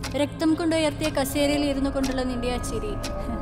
രക്തം കൊണ്ട് ഉയർത്തിയ കസേരയിൽ ഇരുന്നു കൊണ്ടുള്ള നിന്റെ ആ ചിരി